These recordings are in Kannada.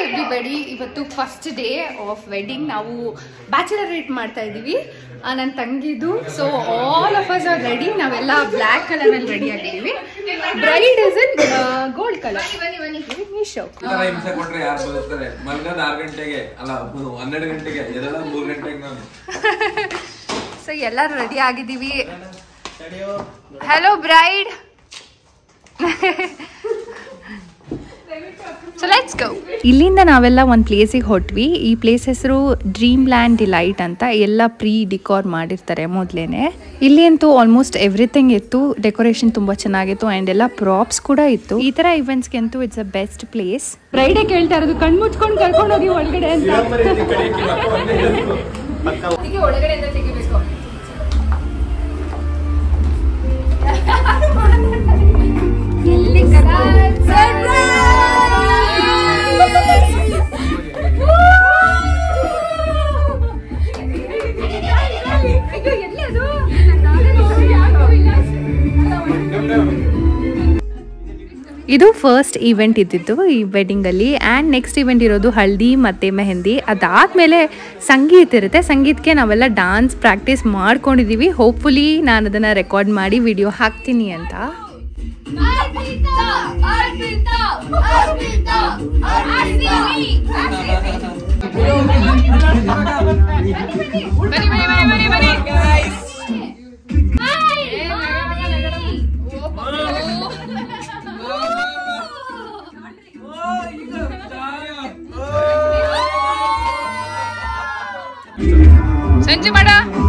ಎವ್ರಿಬಡಿ ಇವತ್ತು ಫಸ್ಟ್ ಡೇ ಆಫ್ ವೆಡ್ಡಿಂಗ್ ನಾವು ಬ್ಯಾಚುಲರ್ ರೇಟ್ ಮಾಡ್ತಾ ಇದ್ದೀವಿ ನನ್ನ ತಂಗಿದು so all of us are ready ನಾವೆಲ್ಲ ಬ್ಲ್ಯಾಕ್ ಕಲರಲ್ಲಿ ರೆಡಿ ಆಗಿದ್ದೀವಿ bride is in gold colour Meesho ಈ ತರ ಹಿಂಸೆ ಕೊಟ್ರೆ ಯಾರು ಬದುಕ್ತಾರೆ ಮಲ್ಗದ್ ಆರ್ ಗಂಟೆಗೆ ಅಲ್ಲ ಹನ್ನೆರಡು ಗಂಟೆಗೆ ಎದಳ ಮೂರ್ ಗಂಟೆಗೆ ನಾನು ಸೊ ಎಲ್ಲರೂ ರೆಡಿ ಆಗಿದ್ದೀವಿ hello bride so let's go ಇಲ್ಲಿಂದ ನಾವೆಲ್ಲ ಒಂದು ಪ್ಲೇಸಿಗೆ ಹೊಟ್ವಿ ಈ ಪ್ಲೇಸ್ ಹೆಸರು ಡ್ರೀಮ್ ಲ್ಯಾಂಡ್ ಡಿಲೈಟ್ ಅಂತ ಎಲ್ಲ ಪ್ರೀ ಡಿಕಾರ್ ಮಾಡಿರ್ತಾರೆ ಮೊದಲೇನೆ ಇಲ್ಲಿ ಅಂತೂ ಆಲ್ಮೋಸ್ಟ್ ಎವ್ರಿಥಿಂಗ್ ಇತ್ತು ಡೆಕೋರೇಷನ್ ತುಂಬ ಚೆನ್ನಾಗಿತ್ತು ಆ್ಯಂಡ್ ಎಲ್ಲ ಪ್ರಾಪ್ಸ್ ಕೂಡ ಇತ್ತು ಈ ಥರ ಇವೆಂಟ್ಸ್ಗೆ ಅಂತೂ ಇಟ್ಸ್ ಅ ಬೆಸ್ಟ್ ಪ್ಲೇಸ್ ಬ್ರೈಡೇ ಕೇಳ್ತಾ ಇರೋದು ಕಣ್ ಮುಚ್ಕೊಂಡು ಕರ್ಕೊಂಡು ಹೋಗಿ ಒಳಗಡೆ ಅಂತ ಅದಕ್ಕೆ ಒಳಗಡೆಯಿಂದ ತೆಗಿಬೇಕು ಎಲ್ಲಿ ಇದು ಫಸ್ಟ್ ಈವೆಂಟ್ ಇದ್ದಿದ್ದು ಈ ವೆಡ್ಡಿಂಗಲ್ಲಿ ಆ್ಯಂಡ್ ನೆಕ್ಸ್ಟ್ ಇವೆಂಟ್ ಇರೋದು ಹಳದಿ ಮತ್ತು ಮೆಹಂದಿ ಅದಾದಮೇಲೆ ಸಂಗೀತ ಇರುತ್ತೆ ಸಂಗೀತಕ್ಕೆ ನಾವೆಲ್ಲ ಡಾನ್ಸ್ ಪ್ರಾಕ್ಟೀಸ್ ಮಾಡ್ಕೊಂಡಿದ್ದೀವಿ ಹೋಪ್ಫುಲಿ ನಾನು ಅದನ್ನು ರೆಕಾರ್ಡ್ ಮಾಡಿ ವಿಡಿಯೋ ಹಾಕ್ತೀನಿ ಅಂತ Arbita! Arbita! Arbita! ಬನ್ನಿ ಬನ್ನಿ ಬನ್ನಿ ಬನ್ನಿ ಬನ್ನಿ ಸಂಜೆ ಮಾಡ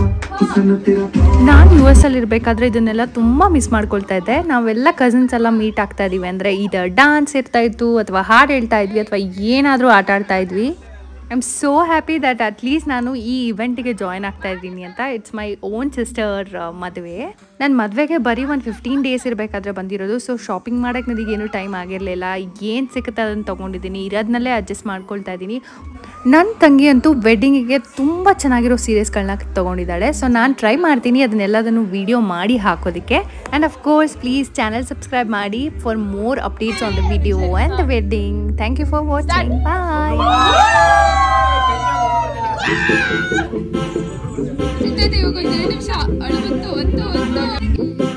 ನಾನು ಯು ಎಸ್ ಅಲ್ಲಿ ಇರಬೇಕಾದ್ರೆ ಇದನ್ನೆಲ್ಲ ತುಂಬ ಮಿಸ್ ಮಾಡ್ಕೊಳ್ತಾ ಇದ್ದೆ ನಾವೆಲ್ಲ ಕಸಿನ್ಸ್ ಎಲ್ಲ ಮೀಟ್ ಆಗ್ತಾ ಇದೀವಿ ಅಂದರೆ ಇದು ಡಾನ್ಸ್ ಇರ್ತಾ ಇತ್ತು ಅಥವಾ ಹಾಡು ಹೇಳ್ತಾ ಇದ್ವಿ ಅಥವಾ ಏನಾದರೂ ಆಟ ಆಡ್ತಾ ಇದ್ವಿ I am so happy that at least ನಾನು ಈ ಇವೆಂಟಿಗೆ ಜಾಯ್ನ್ ಆಗ್ತಾ ಇದ್ದೀನಿ ಅಂತ ಇಟ್ಸ್ ಮೈ ಓನ್ ಸಿಸ್ಟರ್ ಮದುವೆ ನನ್ನ ಮದುವೆಗೆ ಬರೀ ಒಂದು ಫಿಫ್ಟೀನ್ ಡೇಸ್ ಇರಬೇಕಾದ್ರೆ ಬಂದಿರೋದು ಸೊ ಶಾಪಿಂಗ್ ಮಾಡೋಕ್ಕೆ ನನಗೇನು ಟೈಮ್ ಆಗಿರಲಿಲ್ಲ ಏನು ಸಿಗುತ್ತೆ ಅದನ್ನು ತೊಗೊಂಡಿದ್ದೀನಿ ಇರೋದನ್ನಲ್ಲೇ ಅಡ್ಜಸ್ಟ್ ಮಾಡ್ಕೊಳ್ತಾ ಇದ್ದೀನಿ ನನ್ನ ತಂಗಿ ಅಂತೂ ವೆಡ್ಡಿಂಗಿಗೆ ತುಂಬ ಚೆನ್ನಾಗಿರೋ ಸೀರೆಸ್ಗಳನ್ನ ತೊಗೊಂಡಿದ್ದಾಳೆ ಸೊ ನಾನು ಟ್ರೈ ಮಾಡ್ತೀನಿ ಅದನ್ನೆಲ್ಲದನ್ನು ವಿಡಿಯೋ ಮಾಡಿ ಹಾಕೋದಕ್ಕೆ and of course please channel subscribe ಮಾಡಿ for more updates on the video and the wedding thank you for watching bye ನಿಮಿಷ ಅಳು ಬಂತು ಒಂದು ಒಂದು